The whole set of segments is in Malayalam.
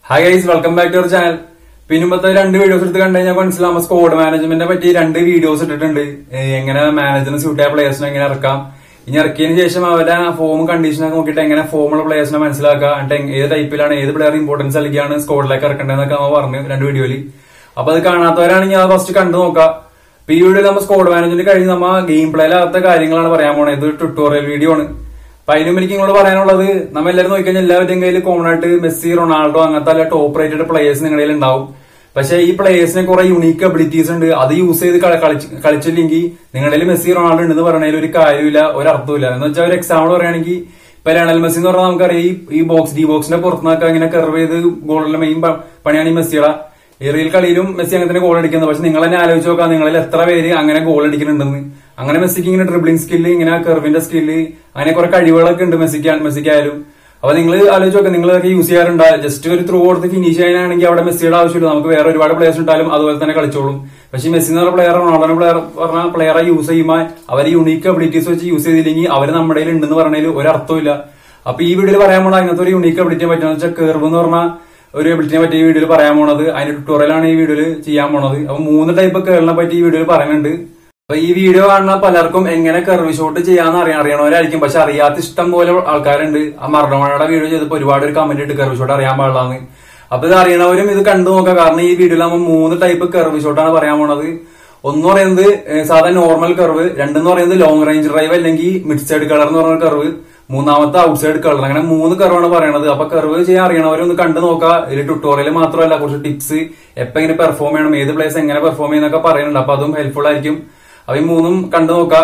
hi guys welcome back to our channel പിന്നുമ്പത്തെ രണ്ട് വീഡിയോസ് എടുത്ത് കണ്ടു കഴിഞ്ഞാൽ മനസ്സിലാവും സ്കോഡ് മാനേജ്മെന്റിനെ പറ്റി രണ്ട് വീഡിയോസ് ഇട്ടിട്ടുണ്ട് ഏ, എങ്ങനെ മാനേജറിന് സ്യൂട്ട് ആയ പ്ലേയേഴ്സിനെ എങ്ങനെ ഇറക്കാം ഇനി ഇറക്കിയതിന് ശേഷം അവരുടെ ഫോം കണ്ടീഷനൊക്കെ നോക്കിയിട്ട് എങ്ങനെ ഫോമുള്ള പ്ലേയേഴ്സിനെ മനസ്സിലാക്കുക എന്നിട്ട് എങ് ഏത് ടൈപ്പിലാണ് ഏത് പ്ലെയർ ഇമ്പോർട്ടൻസ് നൽകിയാണ് സ്കോഡിലേക്ക് ഇറക്കേണ്ടതെന്നൊക്കെ നമ്മൾ പറഞ്ഞു രണ്ട് വീഡിയോയിൽ അപ്പൊ അത് കാണാത്തവരാണെങ്കിൽ അത് ഫസ്റ്റ് കണ്ടു നോക്കാം അപ്പൊ ഈ വീഡിയോയിൽ നമ്മൾ സ്കോഡ് മാനേജ്മെന്റ് കഴിഞ്ഞ് നമ്മ ഗെയിം പ്ലേയിലകത്ത കാര്യങ്ങളാണ് പറയാൻ പോണത് ഇത് ട്യൂട്ടോറിയൽ വീഡിയോ ആണ് അപ്പൊ അതിനും എനിക്ക് നിങ്ങളോട് പറയാനുള്ളത് നമ്മ എല്ലാവരും നോക്കിക്കഴിഞ്ഞാൽ എല്ലാവരുടെയും കയ്യിൽ കോമൺ ആയിട്ട് മെസ്സി റൊണാൾഡോ അങ്ങനത്തെ അല്ല ടോപ്പ് റേറ്റഡ് പ്ലേയേഴ്സ് നിങ്ങളുടെ കയ്യിൽ ഉണ്ടാവും പക്ഷെ ഈ പ്ലേയേഴ്സിന് കുറെ യുണീക്ക് അബിലിറ്റീസ് ഉണ്ട് അത് യൂസ് ചെയ്ത് കള- കളിച്ച് കളിച്ചില്ലെങ്കിൽ നിങ്ങളുടെ കയ്യിൽ മെസ്സി റൊണാൾഡോ ഉണ്ടെന്ന് പറയണതിൽ ഒരു കാര്യമില്ല ഒരു അർത്ഥമില്ല എന്ന് വെച്ചാൽ ഒരു എക്സാമ്പിൾ പറയുകയാണെങ്കിൽ ഇപ്പൊ ലയണൽ മെസ്സി എന്ന് പറഞ്ഞാൽ നമുക്കറിയാം ഈ- ഈ ബോക്സ് ഡി ബോക്സിന്റെ പുറത്തുനിന്നൊക്കെ ഇങ്ങനെ കർവ് ചെയ്ത് ഗോളിലെ മെയിൻ പണിയാണ് ഈ മെസ്സിയുടെ ഈ റിയൽ കളിയിലും മെസ്സി അങ്ങനെ തന്നെ ഗോൾ അടിക്കുന്നത് പക്ഷെ നിങ്ങൾ തന്നെ ആലോചിച്ച് നോക്കാം നിങ്ങളിൽ എത്ര പേര് അങ്ങനെ ഗോൾ അടിക്കുന്നുണ്ടെന്ന് അങ്ങനെ മെസ്സിക്ക് ഇങ്ങനെ ഡ്രിബ്ലിംഗ് സ്കില്ല് ഇങ്ങനെ കെർവിന്റെ സ്കില്ല് അങ്ങനെ കുറെ കഴിവുകളൊക്കെ ഉണ്ട് മെസ്സിക്ക് മെസ്സിക്കായാലും അപ്പൊ നിങ്ങൾ ആലോചിച്ച് നോക്കാം നിങ്ങളൊക്കെ യൂസ് ചെയ്യാറുണ്ട് ജസ്റ്റ് ഒരു ത്രൂ കൊടുത്ത് ഫിനിഷ് ചെയ്യാനാണെങ്കിൽ അവിടെ മെസ്സിയുടെ ആവശ്യമില്ല നമുക്ക് വേറെ ഒരുപാട് പ്ലേയേഴ്സ് ഉണ്ടായാലും അതുപോലെ തന്നെ കളിച്ചോളും പക്ഷെ ഈ മെസ്സി എന്ന് പറഞ്ഞ പ്ലെയർ റൊണാൾഡോ പ്ലെയർ പറഞ്ഞ പ്ലെയറെ യൂസ് ചെയ്യുമ്പോൾ അവർ യുണീക്ക് അബിലിറ്റീസ് വെച്ച് യൂസ് ചെയ്തില്ലെങ്കിൽ അവർ നമ്മുടെ കയ്യിൽ ഉണ്ടെന്ന് പറഞ്ഞതിൽ ഒരു അർത്ഥമില്ല അപ്പൊ ഈ വീഡിയോയിൽ പറയാൻ പോണ അതിനകത്ത് ഒരു യുണീക്ക് അബിലിറ്റിയെ പറ്റുന്ന വെച്ചാൽ കെർവ് എന്ന് പറഞ്ഞ ഒരു എബിലിറ്റിനെ പറ്റി ഈ വീഡിയോയിൽ പറയാൻ പോണത് അതിന്റെ ട്യൂട്ടോറിയലാണ് ഈ വീഡിയോയിൽ ചെയ്യാൻ പോണത് അപ്പൊ മൂന്ന് ടൈപ്പ് കേരളിനെ പറ്റി ഈ വീഡിയോയിൽ പറയുന്നുണ്ട് അപ്പൊ ഈ വീഡിയോ കാണുന്ന പലർക്കും എങ്ങനെ കർവ് ഷോട്ട് ചെയ്യാന്ന് അറിയാൻ അറിയണവരായിരിക്കും പക്ഷെ അറിയാത്ത ഇഷ്ടം പോലെ ആൾക്കാരുണ്ട് ആ മരണമഴയുടെ വീഡിയോ ചെയ്തപ്പോ ഒരുപാട് ഒരു കമന്റ് ഇട്ട് കർവ് ഷോട്ട് അറിയാൻ പാടില്ലാന്ന് അപ്പൊ ഇത് അറിയണവരും ഇത് കണ്ടു നോക്കാം കാരണം ഈ വീഡിയോയിൽ നമ്മൾ മൂന്ന് ടൈപ്പ് കർവ് ഷോട്ടാണ് പറയാൻ പോണത് ഒന്ന് പറയുന്നത് ഏഹ്, സാധാ നോർമൽ കർവ് രണ്ടെന്ന് പറയുന്നത് ലോങ് റേഞ്ച് ഡ്രൈവ് അല്ലെങ്കിൽ മിഡ് സൈഡ് കളർ എന്ന് പറഞ്ഞ കർവ് മൂന്നാമത്തെ ഔട്ട് സൈഡ് കളർ അങ്ങനെ മൂന്ന് കർവാണ് പറയണത് അപ്പൊ കർവ് ചെയ്യാൻ അറിയണവരൊന്ന് കണ്ടു നോക്കുക ഇതിൽ ട്യൂട്ടോറിയൽ മാത്രമല്ല കുറച്ച് ടിപ്സ് എപ്പോ എങ്ങനെ പെർഫോം ചെയ്യണം ഏത് പ്ലേസ് എങ്ങനെ പെർഫോം ചെയ്യുന്നൊക്കെ പറയുന്നുണ്ട് അപ്പൊ അതും ഹെൽപ്ഫുൾ ആയിരിക്കും അപ്പൊ ഈ മൂന്നും കണ്ടു നോക്കുക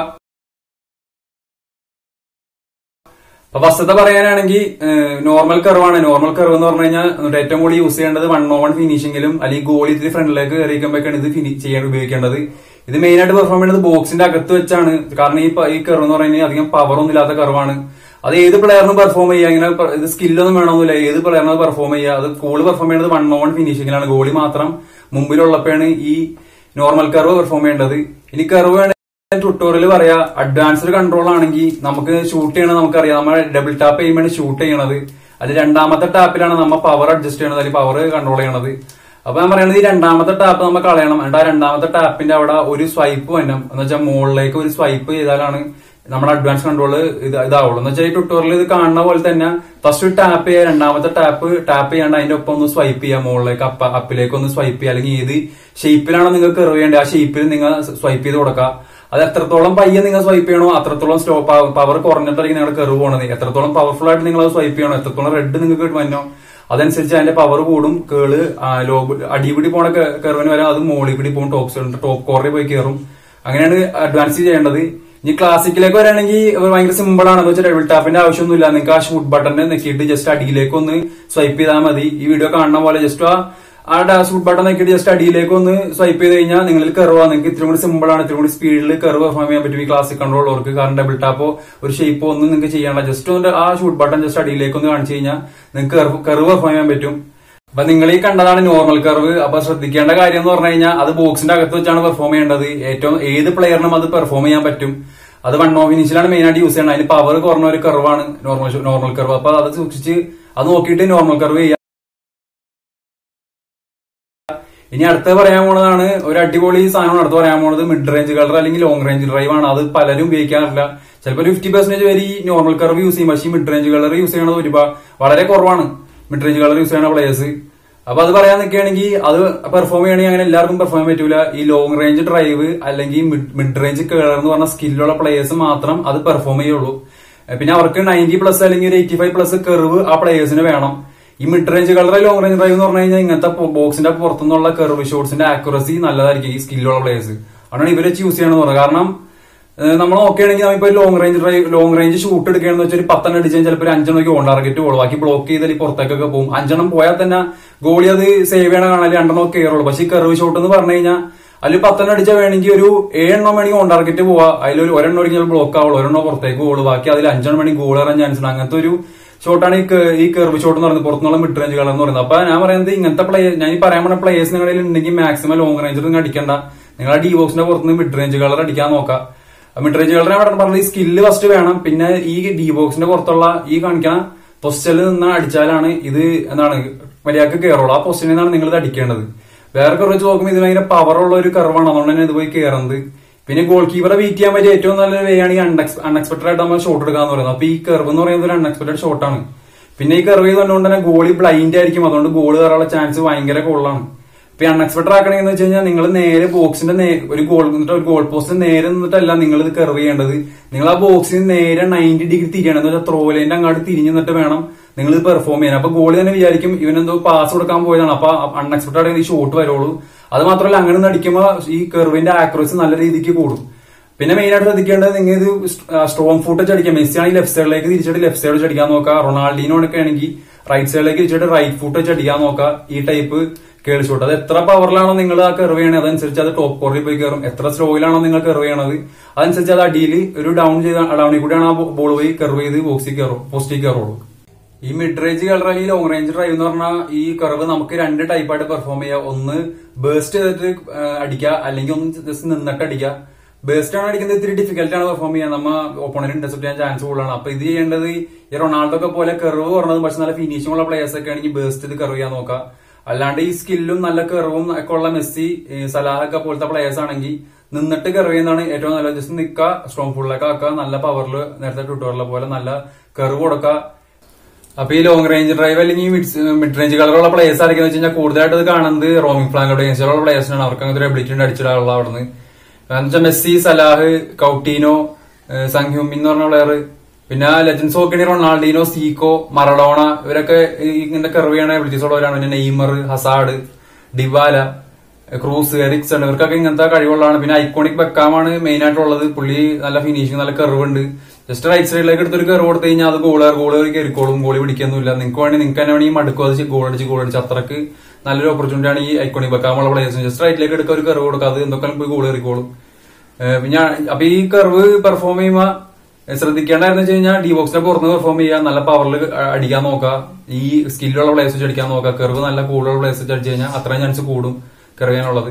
അപ്പൊ ഫസ്റ്റത്തെ പറയാനാണെങ്കിൽ നോർമൽ കർവാണ് നോർമൽ കർവ് എന്ന് പറഞ്ഞു കഴിഞ്ഞാൽ എന്നിട്ട് ഏറ്റവും കൂടുതൽ യൂസ് ചെയ്യേണ്ടത് വൺ ഓൺ ഫിനിഷിംഗിലും അല്ലെങ്കിൽ ഗോളി ഇത്തിരി ഫ്രണ്ടിലേക്ക് കയറിയിരിക്കുമ്പോഴേക്കാണ് ഇത് ഫിനി ചെയ്യാൻ ഉപയോഗിക്കേണ്ടത് ഇത് മെയിൻ ആയിട്ട് പെർഫോം ചെയ്യുന്നത് ബോക്സിന്റെ അകത്ത് വെച്ചാണ് കാരണം ഈ പ- ഈ കർവ് എന്ന് പറയുന്നത് അധികം പവർ ഒന്നും ഇല്ലാത്ത കർവാണ് അത് ഏത് പ്ലെയറിനും പെർഫോം ചെയ്യുക ഇങ്ങനെ പ- ഇത് സ്കില്ലൊന്നും വേണമെന്നില്ല ഏത് പ്ലെയറിനും പെർഫോം ചെയ്യുക അത് കൂടുതൽ പെർഫോം ചെയ്യുന്നത് വൺ ഓൺ ഫിനിഷിംഗിലാണ് ഗോളി മാത്രം മുമ്പിലുള്ളപ്പോഴാണ് ഈ നോർമൽ കർവ് പെർഫോം ചെയ്യേണ്ടത് ഇനി കർവ് വേണമെങ്കിൽ ട്യൂട്ടോറിയൽ പറയാ അഡ്വാൻസ്ഡ് കൺട്രോൾ ആണെങ്കിൽ നമുക്ക് ഷൂട്ട് ചെയ്യണത് നമുക്കറിയാം നമ്മൾ ഡബിൾ ടാപ്പ് ചെയ്യുമ്പോൾ ഷൂട്ട് ചെയ്യണത് അത് രണ്ടാമത്തെ ടാപ്പിലാണ് നമ്മൾ പവർ അഡ്ജസ്റ്റ് ചെയ്യണത് അല്ലെങ്കിൽ പവർ കൺട്രോൾ ചെയ്യണത് അപ്പൊ ഞാൻ പറയണത് ഈ രണ്ടാമത്തെ ടാപ്പ് നമ്മൾ കളയണം എന്നിട്ട് ആ രണ്ടാമത്തെ ടാപ്പിന്റെ അവിടെ ഒരു സ്വൈപ്പ് വരണം എന്ന് വെച്ചാൽ മുകളിലേക്ക് ഒരു സ്വൈപ്പ് ചെയ്താലാണ് നമ്മുടെ അഡ്വാൻസ് കൺട്രോൾ ഇത് ഇതാവുള്ളൂ എന്ന് വെച്ചാൽ ഈ ട്യൂട്ടോറിയൽ ഇത് കാണുന്ന പോലെ തന്നെ ഫസ്റ്റ് ടാപ്പ് ചെയ്യുക രണ്ടാമത്തെ ടാപ്പ് ടാപ്പ് ചെയ്യാണ്ട് അതിന്റെ ഒപ്പം ഒന്ന് സ്വൈപ്പ് ചെയ്യുക മുകളിലേക്ക് അപ്പ അപ്പിലേക്ക് ഒന്ന് സ്വൈപ്പ് ചെയ്യുക അല്ലെങ്കിൽ ഏത് ഷേപ്പിലാണോ നിങ്ങൾക്ക് കെർവ് ചെയ്യേണ്ടത് ആ ഷേപ്പിൽ നിങ്ങൾ സ്വൈപ്പ് ചെയ്ത് കൊടുക്കുക അത് എത്രത്തോളം പയ്യെ നിങ്ങൾ സ്വൈപ്പ് ചെയ്യണോ അത്രത്തോളം സ്ലോ പവർ കുറഞ്ഞിട്ടായിരിക്കും നിങ്ങളുടെ കെർവ് പോണത് എത്രത്തോളം പവർഫുൾ ആയിട്ട് നിങ്ങൾ അത് സ്വൈപ്പ് ചെയ്യണോ എത്രത്തോളം റെഡ് നിങ്ങൾക്ക് വന്നോ അതനുസരിച്ച് അതിന്റെ പവർ കൂടും കേള് ലോ അടിപിടി പോണ കെർവിന് വരെ അത് മോളിൽ കൂടി പോകും ടോപ്പ് ടോപ്പ് കോറിൽ പോയി കയറും അങ്ങനെയാണ് അഡ്വാൻസ് ചെയ്യേണ്ടത് ഇനി ക്ലാസിക്കിലേക്ക് വരാണെങ്കിൽ ഭയങ്കര സിമ്പിൾ ആണ് എന്ന് വെച്ചാൽ ഡബിൾ ടാപ്പിന്റെ ആവശ്യമൊന്നുമില്ല നിങ്ങൾക്ക് ആ ഷൂട്ട് ബട്ടൺ നെക്കിയിട്ട് ജസ്റ്റ് അടിയിലേക്ക് ഒന്ന് സ്വൈപ്പ് ചെയ്താൽ മതി ഈ വീഡിയോ കാണുന്ന പോലെ ജസ്റ്റ് ആ ആ ഷൂട്ട് ബട്ടൺ നോക്കിയിട്ട് ജസ്റ്റ് അടിയിലേക്ക് ഒന്ന് സ്വൈപ്പ് ചെയ്ത് കഴിഞ്ഞാൽ നിങ്ങൾ കർവാ നിങ്ങൾക്ക് ഇത്തിരി കൂടി സിമ്പിൾ ആണ് ഇത്തിരി കൂടി സ്പീഡിൽ കർവ് പെർഫോം ചെയ്യാൻ പറ്റും ഈ ക്ലാസിക് കൺട്രോളർക്ക് കാരണം ഡബിൾ ടാപ്പോ ഒരു ഷേപ്പോ ഒന്നും നിങ്ങൾക്ക് ചെയ്യണ്ട ജസ്റ്റ് ഒന്ന് ആ ഷൂട്ട് ബട്ടൺ ജസ്റ്റ് അടിയിലേക്ക് ഒന്ന് കാണിച്ചു കഴിഞ്ഞാൽ നിങ്ങൾക്ക് കർവ് പെർഫോം ചെയ്യാൻ പറ്റും അപ്പൊ നിങ്ങൾ ഈ കണ്ടതാണ് നോർമൽ കർവ് അപ്പൊ ശ്രദ്ധിക്കേണ്ട കാര്യം എന്ന് പറഞ്ഞു കഴിഞ്ഞാൽ അത് ബോക്സിന്റെ അകത്ത് വെച്ചാണ് പെർഫോം ചെയ്യേണ്ടത് ഏറ്റവും ഏത് പ്ലെയറിനും അത് പെർഫോം ചെയ്യാൻ പറ്റും അത് വൺ ഓഫ് ഫിനിഷിലാണ് മെയിൻ ആയിട്ട് യൂസ് ചെയ്യണം അതിന് പവർ കുറഞ്ഞ ഒരു കർവാണ് നോർമൽ നോർമൽ കർവ് അപ്പൊ അത് സൂക്ഷിച്ച് അത് നോക്കിയിട്ട് നോർമൽ കർവ് ചെയ്യാം ഇനി അടുത്ത പറയാൻ പോണതാണ് ഒരു അടിപൊളി സാധനമാണ് അടുത്ത് പറയാൻ പോണത് മിഡ് റേഞ്ച് കളർ അല്ലെങ്കിൽ ലോങ് റേഞ്ച് ഡ്രൈവ് ആണ് അത് പലരും ഉപയോഗിക്കാറില്ല ചിലപ്പോൾ ഫിഫ്റ്റി പെർസെന്റേജ് വരെ ഈ നോർമൽ കർവ് യൂസ് ചെയ്യും പക്ഷേ ഈ മിഡ് റേഞ്ച് കളർ യൂസ് ചെയ്യണത് ഒരുപാട് വളരെ കുറവാണ് മിഡ് റേഞ്ച് കളർ യൂസ് ചെയ്യണ പ്ലേയേഴ്സ് അപ്പൊ അത് പറയാൻ നിൽക്കുകയാണെങ്കിൽ അത് പെർഫോം ചെയ്യണമെങ്കിൽ അങ്ങനെ എല്ലാവർക്കും പെർഫോം ചെയ്യാൻ പറ്റൂല ഈ ലോങ് റേഞ്ച് ഡ്രൈവ് അല്ലെങ്കിൽ മിഡ് റേഞ്ച് കളർ എന്ന് പറഞ്ഞ സ്കില്ലുള്ള പ്ലേയേഴ്സ് മാത്രം അത് പെർഫോം ചെയ്യുള്ളൂ പിന്നെ അവർക്ക് നയൻറ്റി പ്ലസ് അല്ലെങ്കിൽ ഒരു എയ്റ്റി ഫൈവ് പ്ലസ് കെർവ് ആ പ്ലേയേഴ്സിന് വേണം ഈ mid range curler long range drive എന്ന് പറഞ്ഞു കഴിഞ്ഞാൽ ഇങ്ങനത്തെ ബോക്സിന്റെ പുറത്തുനിന്നുള്ള കെർവ് ഷോട്ട്സിന്റെ ആക്യുറസി നല്ലതായിരിക്കും ഈ സ്കില്ലുള്ള പ്ലേയേഴ്സ് അതാണ് ഇവരെ ചൂസ് ചെയ്യണമെന്ന് പറഞ്ഞത് കാരണം ഏഹ് നമ്മൾ നോക്കുകയാണെങ്കിൽ നമ്മളിപ്പോ long range drive long range shoot എടുക്കുകയാണെന്ന് വെച്ചാൽ ഒരു പത്തെണ്ണം അടിച്ചാൽ ചിലപ്പോൾ ഒരു അഞ്ചെണ്ണയ്ക്ക് ഓൺ ടാർഗറ്റ് പോകും ബാക്കി ബ്ലോക്ക് ചെയ്താൽ ഈ പുറത്തേക്കൊക്കെ പോകും അഞ്ചെണ്ണം പോയാൽ തന്നെ ഗോളി അത് സേവ് ചെയ്യണ കാണാൻ രണ്ടെണ്ണം കയറുള്ളൂ പക്ഷേ ഈ കർവ് ഷോട്ട് എന്ന് പറഞ്ഞു കഴിഞ്ഞാൽ അതിൽ പത്തെണ്ണം അടിച്ചാൽ വേണമെങ്കിൽ ഒരു ഏഴെണ്ണം വേണമെങ്കിൽ ഓൺ ടാർഗറ്റ് പോവാ അതിലൊരു ഒരെണ്ണം ഒരിക്കലും ബ്ലോക്ക് ആവുള്ളൂ ഒരെണ്ണം പുറത്തേക്ക് പോകുള്ളൂ ബാക്കി അതിൽ അഞ്ചെണ്ണം വേണമെങ്കിൽ ഗോൾ ഇറാൻ ചാൻസ് ഉണ്ട് അങ്ങനത്തെ ഒരു ഷോട്ടാണ് ഈ ക- ഈ കെർവ് ഷോട്ട് എന്ന് പറയുന്നത് പുറത്തുനിന്നുള്ള മിഡ് റേഞ്ച് കളർ എന്ന് പറയുന്നത് അപ്പൊ ഞാൻ പറയുന്നത് ഇങ്ങനത്തെ പ്ലേ ഞാൻ ഈ പറയാൻ പറഞ്ഞ പ്ലേയേഴ്സ് നിങ്ങളിൽ ഉണ്ടെങ്കിൽ മാക്സിമം ലോങ് റേഞ്ചിൽ നിങ്ങൾ അടിക്കണ്ട നിങ്ങൾ ഡി ബോക്സിന്റെ പുറത്തുനിന്ന് മിഡ് റേഞ്ച് കളർ അടിക്കാൻ നോക്കാം മിഡ് റേഞ്ച് കളർ അവിടെ പറഞ്ഞത് ഈ സ്കില്ല് ഫസ്റ്റ് വേണം പിന്നെ ഈ ഡി ബോക്സിന്റെ പുറത്തുള്ള ഈ കാണിക്കുന്ന പൊസ്റ്റലിൽ നിന്ന് അടിച്ചാലാണ് ഇത് എന്താണ് മര്യാദക്ക് കയറുള്ളൂ ആ പൊസിഷനിൽ നിന്നാണ് നിങ്ങൾ ഇത് അടിക്കേണ്ടത് വേറെ കർവ് വെച്ച് നോക്കുമ്പോൾ ഇത് ഭയങ്കര പവറുള്ള ഒരു കർവാണ് അതുകൊണ്ട് തന്നെ ഇത് പോയി കയറുന്നത് പിന്നെ ഗോൾ കീപ്പറെ ബീറ്റ് ചെയ്യാൻ പറ്റിയ ഏറ്റവും നല്ല വേ ആണ് ഈ അൺഎക്സ്പെക്ടഡ് ആയിട്ട് നമ്മൾ ഷോട്ട് എടുക്കാന്ന് പറയുന്നത് അപ്പൊ ഈ കർവ് എന്ന് പറയുന്നത് ഒരു അൺഎക്സ്പെക്ടഡ് ഷോട്ടാണ് പിന്നെ ഈ കർവ് ചെയ്തുകൊണ്ട് തന്നെ ഗോളി ബ്ലൈൻഡ് ആയിരിക്കും അതുകൊണ്ട് ഗോൾ കയറാനുള്ള ചാൻസ് ഭയങ്കര കൂടുതലാണ് ഇപ്പൊ അൺഎക്സ്പെക്ടഡ് ആക്കണമെന്ന് വെച്ച് കഴിഞ്ഞാൽ നിങ്ങൾ നേരെ ബോക്സിന്റെ നേ- ഒരു ഗോൾ നിന്നിട്ട് ഒരു ഗോൾ പോസ്റ്റ് നേരെ നിന്നിട്ടല്ല നിങ്ങൾ ഇത് കർവ് ചെയ്യേണ്ടത് നിങ്ങൾ ആ ബോക്സിന് നേരെ നയൻറ്റി ഡിഗ്രി തിരിയണം എന്ന് വെച്ചാൽ ത്രോ ലൈൻ്റെ അങ്ങോട്ട് തിരിഞ്ഞു നിന്നിട്ട് വേണം നിങ്ങൾ ഇത് പെർഫോം ചെയ്യാൻ അപ്പൊ ഗോളി തന്നെ വിചാരിക്കും ഇവനെന്തോ പാസ് കൊടുക്കാൻ പോയതാണ് അപ്പൊ അൺഎക്സ്പെക്ടഡ് ആയിട്ട് ഈ ഷോട്ട് വരുള്ളൂ അത് മാത്രമല്ല അങ്ങനെ ഒന്ന് അടിക്കുമ്പോൾ ഈ കർവിന്റെ ആക്യുറസി നല്ല രീതിക്ക് കൂടും പിന്നെ മെയിൻ ആയിട്ട് ശ്രദ്ധിക്കേണ്ടത് നിങ്ങൾ ഇത് സ്ട്രോങ് ഫുട്ട് വെച്ച് അടിക്കാം മെസ്സി ആണെങ്കിൽ ലെഫ്റ്റ് സൈഡിലേക്ക് തിരിച്ചിട്ട് ലെഫ്റ്റ് സൈഡ് വെച്ച് അടിക്കാൻ നോക്കുക റൊണാൾഡീനോ ഒക്കെ ആണെങ്കിൽ റൈറ്റ് സൈഡിലേക്ക് തിരിച്ചിട്ട് റൈറ്റ് ഫുട്ട് വെച്ച് അടിക്കാൻ നോക്കുക ഈ ടൈപ്പ് കേളി ഷോട്ട് അത് എത്ര പവറിലാണോ നിങ്ങൾ ആ കർവ് ചെയ്യണത് അതനുസരിച്ച് അത് ടോപ്പ് കോറിൽ പോയി കയറും എത്ര സ്ലോയിലാണോ നിങ്ങൾ കർവ് ചെയ്യണത് അതനുസരിച്ച് അത് അടിയിൽ ഒരു ഡൗൺ ചെയ്ത ഡൗണിൽ കൂടിയാണ് ആ ബോൾ പോയി കർവ് ചെയ്ത് ബോക്സിൽ കയറും പോസ്റ്റിൽ കയറുള്ളൂ ഈ മിഡ് റേഞ്ച് കളർ അല്ലെങ്കിൽ ലോങ് റേഞ്ച് ഡ്രൈവ് എന്ന് പറഞ്ഞാൽ ഈ കർവ് നമുക്ക് രണ്ട് ടൈപ്പായിട്ട് പെർഫോം ചെയ്യാം ഒന്ന് ബേസ്റ്റ് ചെയ്തിട്ട് അടിക്കുക അല്ലെങ്കിൽ ഒന്ന് ജസ്റ്റ് നിന്നിട്ട് അടിക്കുക ബേസ്റ്റ് ആണ് അടിക്കുന്നത് ഇത്തിരി ഡിഫിക്കൽട്ട് ആണ് പെർഫോം ചെയ്യാൻ നമ്മ ഓപ്പോണന്റ് ഇന്റർസെപ്റ്റ് ചെയ്യാൻ ചാൻസ് കൂടുതലാണ് അപ്പൊ ഇത് ചെയ്യേണ്ടത് ഈ റൊണാൾഡോ ഒക്കെ പോലെ കർവ് പറഞ്ഞത് പക്ഷെ നല്ല ഫിനിഷിംഗ് ഉള്ള പ്ലേയേഴ്സ് ഒക്കെ ആണെങ്കിൽ ബേസ്റ്റ് ഇത് കർവ് ചെയ്യാൻ നോക്കാം അല്ലാണ്ട് ഈ സ്കില്ലും നല്ല കർവും ഒക്കെ ഉള്ള മെസ്സി ഈ സലാഹ് ഒക്കെ പോലത്തെ പ്ലേയേഴ്സ് ആണെങ്കിൽ നിന്നിട്ട് കർവ് ചെയ്യുന്നതാണ് ഏറ്റവും നല്ലത് ജസ്റ്റ് നിൽക്കുക സ്ട്രോങ് ഫുള്ളൊക്കെ ആക്കുക നല്ല പവറിൽ നേരത്തെ ട്യൂട്ടോറിലെ പോലെ നല്ല കർവ് കൊടുക്കുക അപ്പൊ ഈ ലോങ് റേഞ്ച് ഡ്രൈവ് അല്ലെങ്കിൽ മിഡ് റേഞ്ച് കളറുള്ള പ്ലേയേഴ്സ് ആയിരിക്കും വെച്ച് കഴിഞ്ഞാൽ കൂടുതലായിട്ട് ഇത് കാണുന്നത് റോമിംഗ് ഫ്ലാങ്കിലൂടെ ഉള്ള പ്ലേയേഴ്സിനാണ് അവർക്ക് അങ്ങനത്തെ ഒരു എബിലിറ്റി ഉണ്ട് അടിച്ചിടാനുള്ള അവിടുന്ന് കാരണം വെച്ചാൽ മെസ്സി സലാഹ് കൌട്ടീനോ സംഹ്യൂമിൻ എന്ന് പറഞ്ഞ പ്ലെയർ പിന്നെ ലെജൻസ് നോക്കണി റൊണാൾഡീനോ സീക്കോ മറഡോണ ഇവരൊക്കെ ഈ ഇങ്ങനത്തെ കർവ് ചെയ്യണ എബിലിറ്റീസ് ഉള്ളവരാണ് പിന്നെ Neymar Hazard Dybala Kroos Eriksen ഇവർക്കൊക്കെ ഇങ്ങനത്തെ കഴിവുള്ളതാണ് പിന്നെ ഐക്കോണിക് ബെക്കാമാണ് മെയിൻ ആയിട്ടുള്ളത് പുള്ളി നല്ല ഫിനിഷിംഗ് നല്ല കർവ് ഉണ്ട് ജസ്റ്റ് റൈറ്റ് സൈഡിലേക്ക് എടുത്തൊരു കർവ് കൊടുത്തു കഴിഞ്ഞാൽ അത് ഗോൾ ഗോൾ കയറിക്കോളും ഗോളി പിടിക്കൊന്നുമില്ല നിങ്ങൾക്ക് വേണമെങ്കിൽ നിങ്ങൾക്ക് തന്നെ വേണമെങ്കിൽ മടുക്കും അത് ഗോൾ അടിച്ച് ഗോൾ അടിച്ച് അത്രക്ക് നല്ലൊരു ഓപ്പർച്യൂണിറ്റി ആണ് ഈ ഐക്കോണിക് ബെക്കാമുള്ള പ്ലേയേഴ്സിന് ജസ്റ്റ് റൈറ്റിലേക്ക് എടുക്കുക ഒരു കർവ് കൊടുക്കുക അത് എന്തൊക്കെ പോയി ഗോൾ കയറിക്കോളും ഏഹ് പിന്നെ അപ്പൊ ഈ കർവ് പെർഫോം ചെയ്യുമ്പോ ശ്രദ്ധിക്കേണ്ടതെന്ന് വെച്ച് കഴിഞ്ഞാൽ ഡി ബോക്സിനെ പുറത്ത് പെർഫോം ചെയ്യുക നല്ല പവറിൽ അടിക്കാൻ നോക്കുക ഈ സ്കില്ലുള്ള പ്ലേസ് വെച്ച് അടിക്കാൻ നോക്കുക കർവ് നല്ല കൂടുതലുള്ള പ്ലേസ് വെച്ച് അടിച്ചു കഴിഞ്ഞാൽ അത്രയും ചാൻസ് കൂടും കർവ് ചെയ്യാനുള്ളത്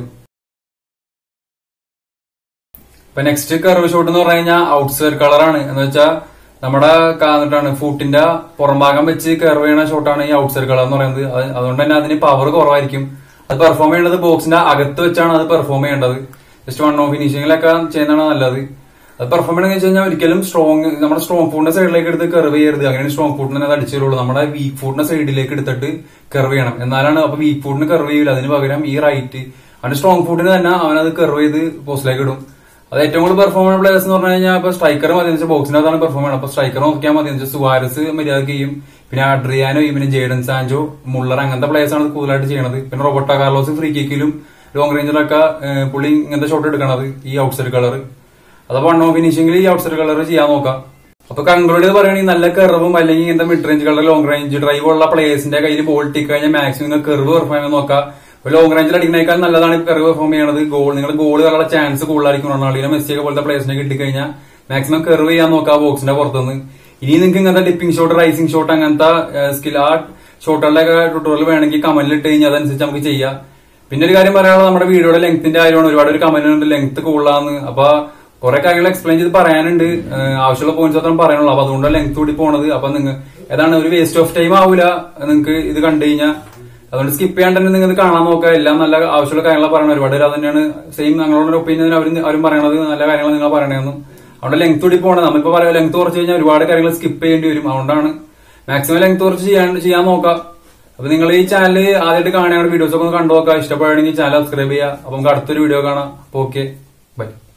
ഇപ്പൊ നെക്സ്റ്റ് കർവ് ഷോട്ട് എന്ന് പറഞ്ഞു കഴിഞ്ഞാൽ ഔട്ട്സൈഡ് കളറാണ് എന്ന് വെച്ചാൽ നമ്മുടെ കാന്നിട്ടാണ് ഫൂട്ടിന്റെ പുറംഭാഗം വെച്ച് കർവ് ചെയ്യണ ഷോട്ടാണ് ഈ ഔട്ട്സൈഡ് കളർ എന്ന് പറയുന്നത് അത് അതുകൊണ്ട് തന്നെ അതിന് പവർ കുറവായിരിക്കും അത് പെർഫോം ചെയ്യേണ്ടത് ബോക്സിന്റെ അകത്ത് വെച്ചാണ് അത് പെർഫോം ചെയ്യേണ്ടത് ജസ്റ്റ് വൺ ഓഫ് ഫിനിഷിങ്ങിലൊക്കെ ചെയ്യുന്നതാണ് നല്ലത് അത് പെർഫോം ചെയ്യണമെന്ന് വെച്ച് കഴിഞ്ഞാൽ ഒരിക്കലും സ്ട്രോങ് നമ്മുടെ സ്ട്രോങ് ഫുഡിന്റെ സൈഡിലേക്ക് എടുത്ത് കർവ് ചെയ്യരുത് അങ്ങനെ സ്ട്രോങ് ഫുഡിനെ അത് അടിച്ചു തരുള്ളൂ നമ്മുടെ വീക്ക് ഫുഡിന്റെ സൈഡിലേക്ക് എടുത്തിട്ട് കർവ് ചെയ്യണം എന്നാലാണ് അപ്പൊ വീക്ക് ഫുഡിന് കർവ് ചെയ്യില്ല അതിന് പകരം ഈ റൈറ്റ് അവന്റെ സ്ട്രോങ് ഫുഡിന് തന്നെ അവനത് കർവ് ചെയ്ത് പോസ്റ്റിലേക്ക് ഇടും അത് ഏറ്റവും കൂടുതൽ പെർഫോം ചെയ്യുന്ന പ്ലേയേഴ്സ് എന്ന് പറഞ്ഞു കഴിഞ്ഞാൽ ഇപ്പൊ സ്ട്രൈക്കർ മതി വെച്ചാൽ ബോക്സിനകത്താണ് പെർഫോം ചെയ്യണം അപ്പൊ സ്ട്രൈക്കർ നോക്കിയാൽ മതി വെച്ചാൽ സുവാരസ് മര്യാദ ചെയ്യും പിന്നെ അഡ്രിയാനോ പിന്നെ ജേഡൻ സാൻജോ മുള്ളർ അങ്ങനത്തെ പ്ലേയേഴ്സ് ആണ് ഇത് കൂടുതലായിട്ട് ചെയ്യണത് പിന്നെ റോബർട്ടോ കാർലോസ് ഫ്രീ കിക്കിലും ലോങ് റേഞ്ചിലൊക്കെ ഏഹ്, പുള്ളി ഇങ്ങനത്തെ ഷോട്ട് എടുക്കണത് ഈ ഔട്ട്സൈഡ് കളർ അത് വൺ ഓഫ് ഫിനിഷിംഗിൽ ഈ ഔട്ട്സൈഡ് കളർ ചെയ്യാൻ നോക്കാം അപ്പൊ കൺക്ലൂഡ് ചെയ്ത് പറയുകയാണെങ്കിൽ നല്ല കെർവും അല്ലെങ്കിൽ ഇങ്ങനത്തെ mid range curler long range drive ഉള്ള പ്ലേയേഴ്സിന്റെ കയ്യിൽ ബോൾ ഇട്ടി കഴിഞ്ഞാൽ മാക്സിമം കെർവ് പെർഫോം ചെയ്യാൻ നോക്കാം ലോങ് റേഞ്ചിൽ അടിക്കുന്നേക്കാൾ നല്ലതാണ് കെർവ് പെർഫോം ചെയ്യണത് ഗോൾ നിങ്ങൾ ഗോൾ കയറാനുള്ള ചാൻസ് കൂടുതലായിരിക്കും റൊണാൾഡിനെ മെസ്സിയൊക്കെ പോലത്തെ പ്ലേയേഴ്സിനെ കിട്ടിക്കഴിഞ്ഞാൽ മാക്സിമം കെർവ് ചെയ്യാൻ നോക്കാം ബോക്സിന്റെ പുറത്തുനിന്ന് ഇനി നിങ്ങൾക്ക് ഇങ്ങനത്തെ ഡിപ്പിംഗ് ഷോട്ട് റൈസിംഗ് ഷോട്ട് അങ്ങനത്തെ സ്കിൽ ആ ഷോട്ടുകളുടെ ട്യൂട്ടോറിയൽ വേണമെങ്കിൽ കമന്റിൽ ഇട്ട് കഴിഞ്ഞാൽ അതനുസരിച്ച് നമുക്ക് ചെയ്യാം പിന്നെ ഒരു കാര്യം പറയാനുള്ളത് നമ്മുടെ വീഡിയോയുടെ ലെങ്ത്തിന്റെ കാര്യമാണ് ഒരുപാട് ഒരു കമന്റ് ഉണ്ട് ലെങ്ത് കൂടുതലാന്ന് അപ്പൊ കുറെ കാര്യങ്ങൾ എക്സ്പ്ലെയിൻ ചെയ്ത് പറയാനുണ്ട് ഏഹ് ആവശ്യമുള്ള പോയിന്റ്സ് മാത്രം പറയാനുള്ളൂ അപ്പൊ അതുകൊണ്ടാണ് ലെങ്ത് കൂടി പോണത് അപ്പൊ നിങ്ങൾ ഏതാണ് ഒരു വേസ്റ്റ് ഓഫ് ടൈം ആവൂല നിങ്ങൾക്ക് ഇത് കണ്ടു കഴിഞ്ഞാൽ അതുകൊണ്ട് സ്കിപ്പ് ചെയ്യാണ്ട് തന്നെ നിങ്ങൾ ഇത് കാണാൻ നോക്കുക എല്ലാം നല്ല ആവശ്യമുള്ള കാര്യങ്ങൾ പറയണം ഒരുപാട് പേര് അത് തന്നെയാണ് സെയിം ഞങ്ങളുടെ ഒപ്പീനിയൻ അവരും അവരും പറയണത് നല്ല കാര്യങ്ങൾ നിങ്ങൾ പറയണമെന്നും അവിടെ ലെങ്ത് കൂടി പോകണം നമ്മളിപ്പോ പറയാം ലെങ്ത് കുറച്ച് കഴിഞ്ഞാൽ ഒരുപാട് കാര്യങ്ങൾ സ്കിപ്പ് ചെയ്യേണ്ടി വരും അതുകൊണ്ടാണ് മാക്സിമം ലെങ്ത് കുറച്ച് ചെയ്യാൻ ചെയ്യാൻ നോക്കാം അപ്പൊ നിങ്ങൾ ഈ ചാനൽ ആദ്യമായിട്ട് കാണുന്ന വീഡിയോസ് ഒക്കെ ഒന്ന് കണ്ടു നോക്കാം ഇഷ്ടപ്പെടുകയാണെങ്കിൽ ചാനൽ സബ്സ്ക്രൈബ് ചെയ്യുക അപ്പൊ നമുക്ക് അടുത്തൊരു വീഡിയോ കാണാം അപ്പൊ ഓക്കെ ബൈ